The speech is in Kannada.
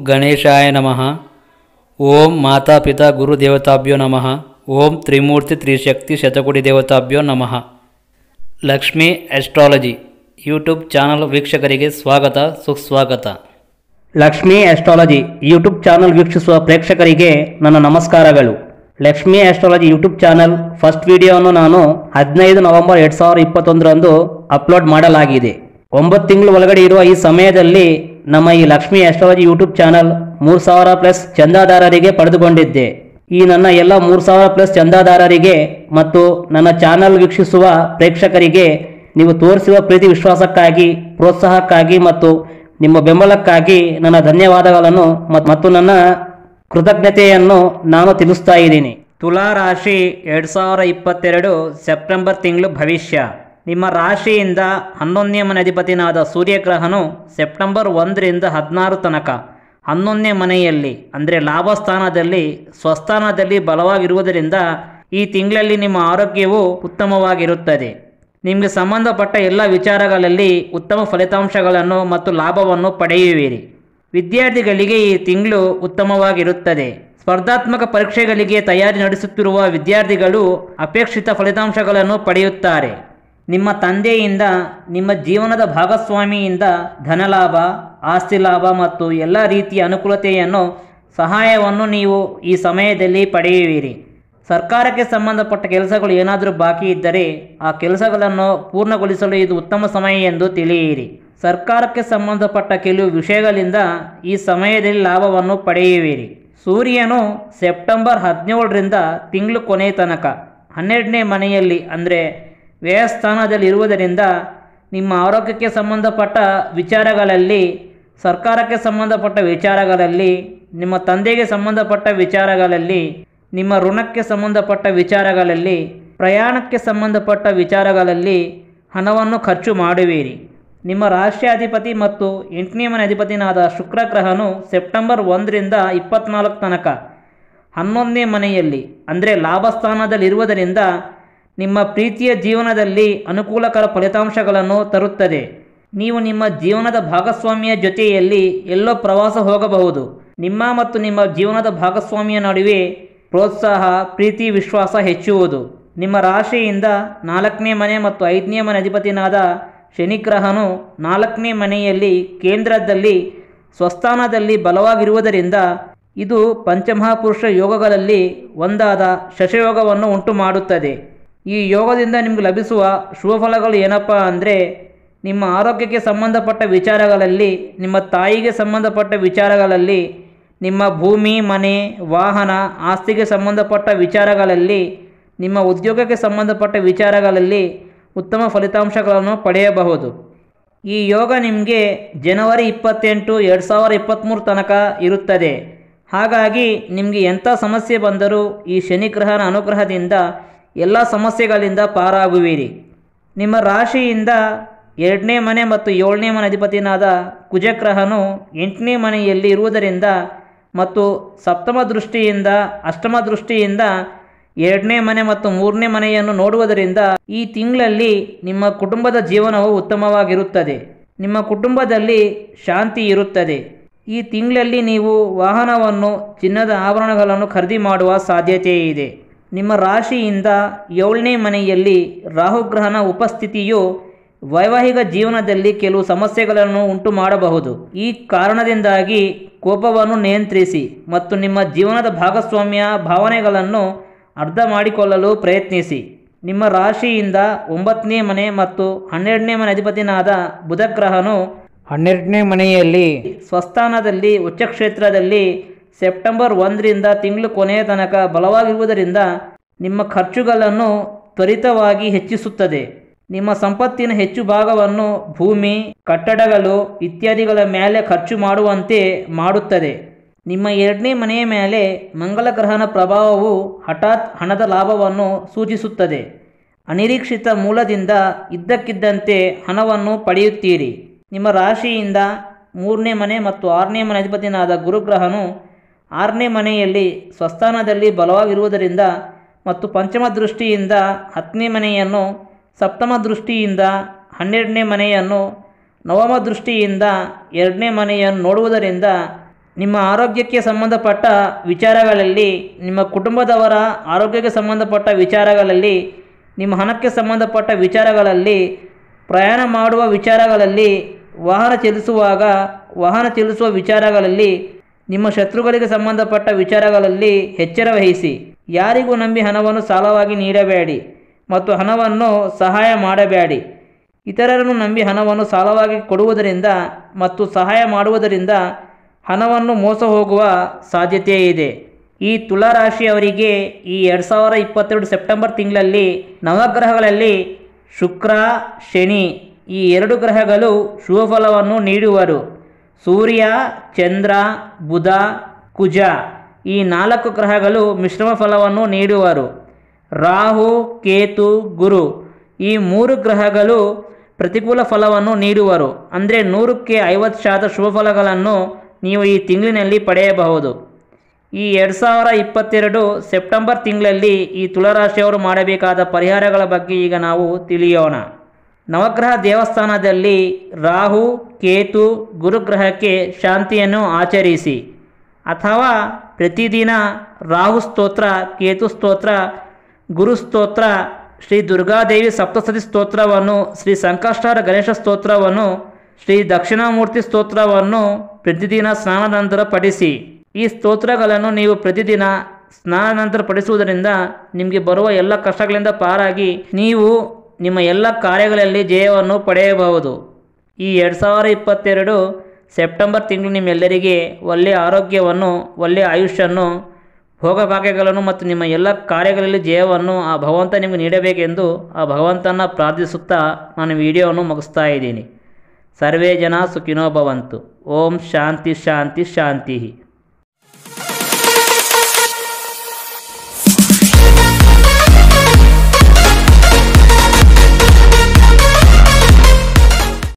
ಗಣೇಶಾಯ ನಮಃ ಓಂ ಮಾತಾಪಿತಾ ಗುರುದೇವತಾಭ್ಯೋ ನಮಃ ಓಂ ತ್ರಿಮೂರ್ತಿ ತ್ರಿಶಕ್ತಿ ಶತಕೋಟಿ ದೇವತಾಭ್ಯೋ ನಮಃ ಲಕ್ಷ್ಮೀ ಆಸ್ಟ್ರಾಲಜಿ ಯೂಟ್ಯೂಬ್ ಚಾನಲ್ ವೀಕ್ಷಕರಿಗೆ ಸ್ವಾಗತ ಸುಸ್ವಾಗತ ಲಕ್ಷ್ಮೀ ಆಸ್ಟ್ರಾಲಜಿ ಯೂಟ್ಯೂಬ್ ಚಾನಲ್ ವೀಕ್ಷಿಸುವ ಪ್ರೇಕ್ಷಕರಿಗೆ ನನ್ನ ನಮಸ್ಕಾರಗಳು Lakshmi astrology YouTube channel first ವಿಡಿಯೋವನ್ನು ನಾನು ಹದಿನೈದು ನವೆಂಬರ್ ಎರಡು ಸಾವಿರದ ಇಪ್ಪತ್ತೊಂದರಂದು ಅಪ್ಲೋಡ್ ಮಾಡಲಾಗಿದೆ ಒಂಬತ್ತು ತಿಂಗಳು ಒಳಗಡೆ ಇರುವ ಈ ಸಮಯದಲ್ಲಿ ನಮ್ಮ ಈ ಲಕ್ಷ್ಮೀ ಆಸ್ಟ್ರಾಲಜಿ ಯೂಟ್ಯೂಬ್ ಚಾನಲ್ ಮೂರು ಸಾವಿರ ಪ್ಲಸ್ ಚಂದಾದಾರರಿಗೆ ಪಡೆದುಕೊಂಡಿದ್ದೆ ಈ ನನ್ನ ಎಲ್ಲ ಮೂರು ಸಾವಿರ ಪ್ಲಸ್ ಚಂದಾದಾರರಿಗೆ ಮತ್ತು ನನ್ನ ಚಾನಲ್ ವೀಕ್ಷಿಸುವ ಪ್ರೇಕ್ಷಕರಿಗೆ ನೀವು ತೋರಿಸುವ ಪ್ರೀತಿ ವಿಶ್ವಾಸಕ್ಕಾಗಿ ಪ್ರೋತ್ಸಾಹಕ್ಕಾಗಿ ಮತ್ತು ನಿಮ್ಮ ಬೆಂಬಲಕ್ಕಾಗಿ ನನ್ನ ಧನ್ಯವಾದಗಳನ್ನು ಮತ್- ಮತ್ತು ನನ್ನ ಕೃತಜ್ಞತೆಯನ್ನು ನಾನು ತಿಳಿಸ್ತಾ ಇದ್ದೀನಿ ತುಲಾ ರಾಶಿ ಎರಡು ಸಾವಿರ ಇಪ್ಪತ್ತೆರಡು ಸೆಪ್ಟೆಂಬರ್ ತಿಂಗಳು ಭವಿಷ್ಯ ನಿಮ್ಮ ರಾಶಿಯಿಂದ ಹನ್ನೊಂದನೇ ಮನೆ ಅಧಿಪತಿನಾದ ಸೂರ್ಯಗ್ರಹನು ಸೆಪ್ಟೆಂಬರ್ ಒಂದರಿಂದ ಹದಿನಾರು ತನಕ ಹನ್ನೊಂದನೇ ಮನೆಯಲ್ಲಿ ಅಂದರೆ ಲಾಭ ಸ್ಥಾನದಲ್ಲಿ ಸ್ವಸ್ಥಾನದಲ್ಲಿ ಬಲವಾಗಿರುವುದರಿಂದ ಈ ತಿಂಗಳಲ್ಲಿ ನಿಮ್ಮ ಆರೋಗ್ಯವು ಉತ್ತಮವಾಗಿರುತ್ತದೆ ನಿಮಗೆ ಸಂಬಂಧಪಟ್ಟ ಎಲ್ಲ ವಿಚಾರಗಳಲ್ಲಿ ಉತ್ತಮ ಫಲಿತಾಂಶಗಳನ್ನು ಮತ್ತು ಲಾಭವನ್ನು ಪಡೆಯುವಿರಿ ವಿದ್ಯಾರ್ಥಿಗಳಿಗೆ ಈ ತಿಂಗಳು ಉತ್ತಮವಾಗಿರುತ್ತದೆ ಸ್ಪರ್ಧಾತ್ಮಕ ಪರೀಕ್ಷೆಗಳಿಗೆ ತಯಾರಿ ನಡೆಸುತ್ತಿರುವ ವಿದ್ಯಾರ್ಥಿಗಳು ಅಪೇಕ್ಷಿತ ಫಲಿತಾಂಶಗಳನ್ನು ಪಡೆಯುತ್ತಾರೆ ನಿಮ್ಮ ತಂದೆಯಿಂದ ನಿಮ್ಮ ಜೀವನದ ಭಾಗಸ್ವಾಮಿಯಿಂದ ಧನಲಾಭ ಆಸ್ತಿ ಲಾಭ ಮತ್ತು ಎಲ್ಲ ರೀತಿಯ ಅನುಕೂಲತೆಯನ್ನು ಸಹಾಯವನ್ನು ನೀವು ಈ ಸಮಯದಲ್ಲಿ ಪಡೆಯುವಿರಿ ಸರ್ಕಾರಕ್ಕೆ ಸಂಬಂಧಪಟ್ಟ ಕೆಲಸಗಳು ಏನಾದರೂ ಬಾಕಿ ಇದ್ದರೆ ಆ ಕೆಲಸಗಳನ್ನು ಪೂರ್ಣಗೊಳಿಸಲು ಇದು ಉತ್ತಮ ಸಮಯ ಎಂದು ತಿಳಿಯಿರಿ ಸರ್ಕಾರಕ್ಕೆ ಸಂಬಂಧಪಟ್ಟ ಕೆಲವು ವಿಷಯಗಳಿಂದ ಈ ಸಮಯದಲ್ಲಿ ಲಾಭವನ್ನು ಪಡೆಯುವಿರಿ ಸೂರ್ಯನು ಸೆಪ್ಟೆಂಬರ್ ಹದಿನೇಳರಿಂದ ತಿಂಗಳು ಕೊನೆಯ ತನಕ ಹನ್ನೆರಡನೇ ಮನೆಯಲ್ಲಿ ಅಂದರೆ ವ್ಯಯಸ್ಥಾನದಲ್ಲಿ ಇರುವುದರಿಂದ ನಿಮ್ಮ ಆರೋಗ್ಯಕ್ಕೆ ಸಂಬಂಧಪಟ್ಟ ವಿಚಾರಗಳಲ್ಲಿ ಸರ್ಕಾರಕ್ಕೆ ಸಂಬಂಧಪಟ್ಟ ವಿಚಾರಗಳಲ್ಲಿ ನಿಮ್ಮ ತಂದೆಗೆ ಸಂಬಂಧಪಟ್ಟ ವಿಚಾರಗಳಲ್ಲಿ ನಿಮ್ಮ ಋಣಕ್ಕೆ ಸಂಬಂಧಪಟ್ಟ ವಿಚಾರಗಳಲ್ಲಿ ಪ್ರಯಾಣಕ್ಕೆ ಸಂಬಂಧಪಟ್ಟ ವಿಚಾರಗಳಲ್ಲಿ ಹಣವನ್ನು ಖರ್ಚು ಮಾಡುವಿರಿ ನಿಮ್ಮ ರಾಷ್ಟ್ರಾಧಿಪತಿ ಮತ್ತು ಎಂಟನೇ ಮನೆ ಅಧಿಪತಿನಾದ ಶುಕ್ರ ಗ್ರಹನು ಸೆಪ್ಟೆಂಬರ್ ಒಂದರಿಂದ ಇಪ್ಪತ್ನಾಲ್ಕು ತನಕ ಹನ್ನೊಂದನೇ ಮನೆಯಲ್ಲಿ ಅಂದರೆ ಲಾಭಸ್ಥಾನದಲ್ಲಿ ಇರುವುದರಿಂದ ನಿಮ್ಮ ಪ್ರೀತಿಯ ಜೀವನದಲ್ಲಿ ಅನುಕೂಲಕರ ಫಲಿತಾಂಶಗಳನ್ನು ತರುತ್ತದೆ ನೀವು ನಿಮ್ಮ ಜೀವನದ ಭಾಗಸ್ವಾಮಿಯ ಜೊತೆಯಲ್ಲಿ ಎಲ್ಲೋ ಪ್ರವಾಸ ಹೋಗಬಹುದು ನಿಮ್ಮ ಮತ್ತು ನಿಮ್ಮ ಜೀವನದ ಭಾಗಸ್ವಾಮಿಯ ನಡುವೆ ಪ್ರೋತ್ಸಾಹ ಪ್ರೀತಿ ವಿಶ್ವಾಸ ಹೆಚ್ಚುವುದು ನಿಮ್ಮ ರಾಶಿಯಿಂದ ನಾಲ್ಕನೇ ಮನೆ ಮತ್ತು ಐದನೇ ಮನೆ ಅಧಿಪತಿನಾದ ಶನಿಗ್ರಹನು ನಾಲ್ಕನೇ ಮನೆಯಲ್ಲಿ ಕೇಂದ್ರದಲ್ಲಿ ಸ್ವಸ್ಥಾನದಲ್ಲಿ ಬಲವಾಗಿರುವುದರಿಂದ ಇದು ಪಂಚಮಹಾಪುರುಷ ಯೋಗಗಳಲ್ಲಿ ಒಂದಾದ ಶಶಯೋಗವನ್ನು ಉಂಟು ಮಾಡುತ್ತದೆ ಈ ಯೋಗದಿಂದ ನಿಮಗೆ ಲಭಿಸುವ ಶುಭ ಫಲಗಳು ಏನಪ್ಪ ಅಂದರೆ ನಿಮ್ಮ ಆರೋಗ್ಯಕ್ಕೆ ಸಂಬಂಧಪಟ್ಟ ವಿಚಾರಗಳಲ್ಲಿ ನಿಮ್ಮ ತಾಯಿಗೆ ಸಂಬಂಧಪಟ್ಟ ವಿಚಾರಗಳಲ್ಲಿ ನಿಮ್ಮ ಭೂಮಿ ಮನೆ ವಾಹನ ಆಸ್ತಿಗೆ ಸಂಬಂಧಪಟ್ಟ ವಿಚಾರಗಳಲ್ಲಿ ನಿಮ್ಮ ಉದ್ಯೋಗಕ್ಕೆ ಸಂಬಂಧಪಟ್ಟ ವಿಚಾರಗಳಲ್ಲಿ ಉತ್ತಮ ಫಲಿತಾಂಶಗಳನ್ನು ಪಡೆಯಬಹುದು ಈ ಯೋಗ ನಿಮಗೆ ಜನವರಿ ಇಪ್ಪತ್ತೆಂಟು ಎರಡು ಸಾವಿರ ಇಪ್ಪತ್ತ್ಮೂರು ತನಕ ಇರುತ್ತದೆ ಹಾಗಾಗಿ ನಿಮಗೆ ಎಂಥ ಸಮಸ್ಯೆ ಬಂದರೂ ಈ ಶನಿಗ್ರಹನ ಅನುಗ್ರಹದಿಂದ ಎಲ್ಲ ಸಮಸ್ಯೆಗಳಿಂದ ಪಾರಾಗುವಿರಿ ನಿಮ್ಮ ರಾಶಿಯಿಂದ ಎರಡನೇ ಮನೆ ಮತ್ತು ಏಳನೇ ಮನೆ ಅಧಿಪತಿನಾದ ಕುಜಗ್ರಹನು ಎಂಟನೇ ಮನೆಯಲ್ಲಿ ಇರುವುದರಿಂದ ಮತ್ತು ಸಪ್ತಮ ದೃಷ್ಟಿಯಿಂದ ಅಷ್ಟಮ ದೃಷ್ಟಿಯಿಂದ ಎರಡನೇ ಮನೆ ಮತ್ತು ಮೂರನೇ ಮನೆಯನ್ನು ನೋಡುವುದರಿಂದ ಈ ತಿಂಗಳಲ್ಲಿ ನಿಮ್ಮ ಕುಟುಂಬದ ಜೀವನವು ಉತ್ತಮವಾಗಿರುತ್ತದೆ ನಿಮ್ಮ ಕುಟುಂಬದಲ್ಲಿ ಶಾಂತಿ ಇರುತ್ತದೆ ಈ ತಿಂಗಳಲ್ಲಿ ನೀವು ವಾಹನವನ್ನು ಚಿನ್ನದ ಆಭರಣಗಳನ್ನು ಖರೀದಿ ಮಾಡುವ ಸಾಧ್ಯತೆ ಇದೆ ನಿಮ್ಮ ರಾಶಿಯಿಂದ ಏಳನೇ ಮನೆಯಲ್ಲಿ ರಾಹುಗ್ರಹನ ಉಪಸ್ಥಿತಿಯು ವೈವಾಹಿಕ ಜೀವನದಲ್ಲಿ ಕೆಲವು ಸಮಸ್ಯೆಗಳನ್ನು ಉಂಟು ಮಾಡಬಹುದು ಈ ಕಾರಣದಿಂದಾಗಿ ಕೋಪವನ್ನು ನಿಯಂತ್ರಿಸಿ ಮತ್ತು ನಿಮ್ಮ ಜೀವನದ ಭಾಗಸ್ವಾಮ್ಯ ಭಾವನೆಗಳನ್ನು ಅರ್ಥ ಮಾಡಿಕೊಳ್ಳಲು ಪ್ರಯತ್ನಿಸಿ ನಿಮ್ಮ ರಾಶಿಯಿಂದ ಒಂಬತ್ತನೇ ಮನೆ ಮತ್ತು ಹನ್ನೆರಡನೇ ಮನೆ ಅಧಿಪತಿನಾದ ಬುಧಗ್ರಹನು ಹನ್ನೆರಡನೇ ಮನೆಯಲ್ಲಿ ಸ್ವಸ್ಥಾನದಲ್ಲಿ ಉಚ್ಚಕ್ಷೇತ್ರದಲ್ಲಿ ಸೆಪ್ಟೆಂಬರ್ ಒಂದರಿಂದ ತಿಂಗಳು ಕೊನೆಯ ತನಕ ಬಲವಾಗಿರುವುದರಿಂದ ನಿಮ್ಮ ಖರ್ಚುಗಳನ್ನು ತ್ವರಿತವಾಗಿ ಹೆಚ್ಚಿಸುತ್ತದೆ ನಿಮ್ಮ ಸಂಪತ್ತಿನ ಹೆಚ್ಚು ಭಾಗವನ್ನು ಭೂಮಿ ಕಟ್ಟಡಗಳು ಇತ್ಯಾದಿಗಳ ಮೇಲೆ ಖರ್ಚು ಮಾಡುವಂತೆ ಮಾಡುತ್ತದೆ ನಿಮ್ಮ ಎರಡನೇ ಮನೆಯ ಮೇಲೆ ಮಂಗಳ ಗ್ರಹನ ಪ್ರಭಾವವು ಹಠಾತ್ ಹಣದ ಲಾಭವನ್ನು ಸೂಚಿಸುತ್ತದೆ ಅನಿರೀಕ್ಷಿತ ಮೂಲದಿಂದ ಇದ್ದಕ್ಕಿದ್ದಂತೆ ಹಣವನ್ನು ಪಡೆಯುತ್ತೀರಿ ನಿಮ್ಮ ರಾಶಿಯಿಂದ ಮೂರನೇ ಮನೆ ಮತ್ತು ಆರನೇ ಮನೆ ಅಧಿಪತಿನಾದ ಗುರುಗ್ರಹನು ಆರನೇ ಮನೆಯಲ್ಲಿ ಸ್ವಸ್ಥಾನದಲ್ಲಿ ಬಲವಾಗಿರುವುದರಿಂದ ಮತ್ತು ಪಂಚಮ ದೃಷ್ಟಿಯಿಂದ ಹತ್ತನೇ ಮನೆಯನ್ನು ಸಪ್ತಮ ದೃಷ್ಟಿಯಿಂದ ಹನ್ನೆರಡನೇ ಮನೆಯನ್ನು ನವಮ ದೃಷ್ಟಿಯಿಂದ ಎರಡನೇ ಮನೆಯನ್ನು ನೋಡುವುದರಿಂದ ನಿಮ್ಮ ಆರೋಗ್ಯಕ್ಕೆ ಸಂಬಂಧಪಟ್ಟ ವಿಚಾರಗಳಲ್ಲಿ ನಿಮ್ಮ ಕುಟುಂಬದವರ ಆರೋಗ್ಯಕ್ಕೆ ಸಂಬಂಧಪಟ್ಟ ವಿಚಾರಗಳಲ್ಲಿ ನಿಮ್ಮ ಹಣಕ್ಕೆ ಸಂಬಂಧಪಟ್ಟ ವಿಚಾರಗಳಲ್ಲಿ ಪ್ರಯಾಣ ಮಾಡುವ ವಿಚಾರಗಳಲ್ಲಿ ವಾಹನ ಚಲಿಸುವಾಗ ವಾಹನ ಚಲಿಸುವ ವಿಚಾರಗಳಲ್ಲಿ ನಿಮ್ಮ ಶತ್ರುಗಳಿಗೆ ಸಂಬಂಧಪಟ್ಟ ವಿಚಾರಗಳಲ್ಲಿ ಎಚ್ಚರ ವಹಿಸಿ ಯಾರಿಗೂ ನಂಬಿ ಹಣವನ್ನು ಸಾಲವಾಗಿ ನೀಡಬೇಡಿ ಮತ್ತು ಹಣವನ್ನು ಸಹಾಯ ಮಾಡಬೇಡಿ ಇತರರನ್ನು ನಂಬಿ ಹಣವನ್ನು ಸಾಲವಾಗಿ ಕೊಡುವುದರಿಂದ ಮತ್ತು ಸಹಾಯ ಮಾಡುವುದರಿಂದ ಹಣವನ್ನು ಮೋಸ ಹೋಗುವ ಸಾಧ್ಯತೆ ಇದೆ ಈ ತುಲಾ ರಾಶಿಯವರಿಗೆ ಈ ಎರಡು ಸಾವಿರ ಇಪ್ಪತ್ತೆರಡು ಸೆಪ್ಟೆಂಬರ್ ತಿಂಗಳಲ್ಲಿ ನವಗ್ರಹಗಳಲ್ಲಿ ಶುಕ್ರ ಶನಿ ಈ ಎರಡು ಗ್ರಹಗಳು ಶುಭ ಫಲವನ್ನು ನೀಡುವರು ಸೂರ್ಯ ಚಂದ್ರ ಬುಧ ಕುಜ ಈ ನಾಲ್ಕು ಗ್ರಹಗಳು ಮಿಶ್ರಮ ಫಲವನ್ನು ನೀಡುವರು ರಾಹು ಕೇತು ಗುರು ಈ ಮೂರು ಗ್ರಹಗಳು ಪ್ರತಿಕೂಲ ಫಲವನ್ನು ನೀಡುವರು ಅಂದರೆ ನೂರಕ್ಕೆ ಐವತ್ತು ಶಾತ ಶುಭ ಫಲಗಳನ್ನು ನೀವು ಈ ತಿಂಗಳಿನಲ್ಲಿ ಪಡೆಯಬಹುದು ಈ ಎರಡು ಸಾವಿರ ಇಪ್ಪತ್ತೆರಡು ಸೆಪ್ಟೆಂಬರ್ ತಿಂಗಳಲ್ಲಿ ಈ ತುಲಾರಾಶಿಯವರು ಮಾಡಬೇಕಾದ ಪರಿಹಾರಗಳ ಬಗ್ಗೆ ಈಗ ನಾವು ತಿಳಿಯೋಣ ನವಗ್ರಹ ದೇವಸ್ಥಾನದಲ್ಲಿ ರಾಹು ಕೇತು ಗುರುಗ್ರಹಕ್ಕೆ ಶಾಂತಿಯನ್ನು ಆಚರಿಸಿ ಅಥವಾ ಪ್ರತಿದಿನ ರಾಹು ಸ್ತೋತ್ರ ಕೇತು ಸ್ತೋತ್ರ ಗುರು ಸ್ತೋತ್ರ ಶ್ರೀ ದುರ್ಗಾದೇವಿ ಸಪ್ತಸತಿ ಸ್ತೋತ್ರವನ್ನು ಶ್ರೀ ಸಂಕಷ್ಟಾರ ಗಣೇಶ ಸ್ತೋತ್ರವನ್ನು ಶ್ರೀ ದಕ್ಷಿಣಾಮೂರ್ತಿ ಸ್ತೋತ್ರವನ್ನು ಪ್ರತಿದಿನ ಸ್ನಾನದ ನಂತರ ಪಠಿಸಿ ಈ ಸ್ತೋತ್ರಗಳನ್ನು ನೀವು ಪ್ರತಿದಿನ ಸ್ನಾನದ ನಂತರ ಪಠಿಸುವುದರಿಂದ ನಿಮಗೆ ಬರುವ ಎಲ್ಲ ಕಷ್ಟಗಳಿಂದ ಪಾರಾಗಿ ನೀವು ನಿಮ್ಮ ಎಲ್ಲ ಕಾರ್ಯಗಳಲ್ಲಿ ಜಯವನ್ನು ಪಡೆಯಬಹುದು ಈ ಎರಡು ಸಾವಿರ ಇಪ್ಪತ್ತೆರಡು ಸೆಪ್ಟೆಂಬರ್ ತಿಂಗಳು ನಿಮ್ಮೆಲ್ಲರಿಗೆ ಒಳ್ಳೆಯ ಆರೋಗ್ಯವನ್ನು ಒಳ್ಳೆಯ ಆಯುಷ್ಯನ್ನು ಭೋಗಭಾಗ್ಯಗಳನ್ನು ಮತ್ತು ನಿಮ್ಮ ಎಲ್ಲ ಕಾರ್ಯಗಳಲ್ಲಿ ಜಯವನ್ನು ಆ ಭಗವಂತ ನಿಮಗೆ ನೀಡಬೇಕೆಂದು ಆ ಭಗವಂತನ ಪ್ರಾರ್ಥಿಸುತ್ತಾ ನಾನು ವಿಡಿಯೋವನ್ನು ಮುಗಿಸ್ತಾ ಇದ್ದೀನಿ ಸರ್ವೇ ಜನ ಸುಖಿನೋ ಭವಂತು ಓಂ ಶಾಂತಿ ಶಾಂತಿ ಶಾಂತಿ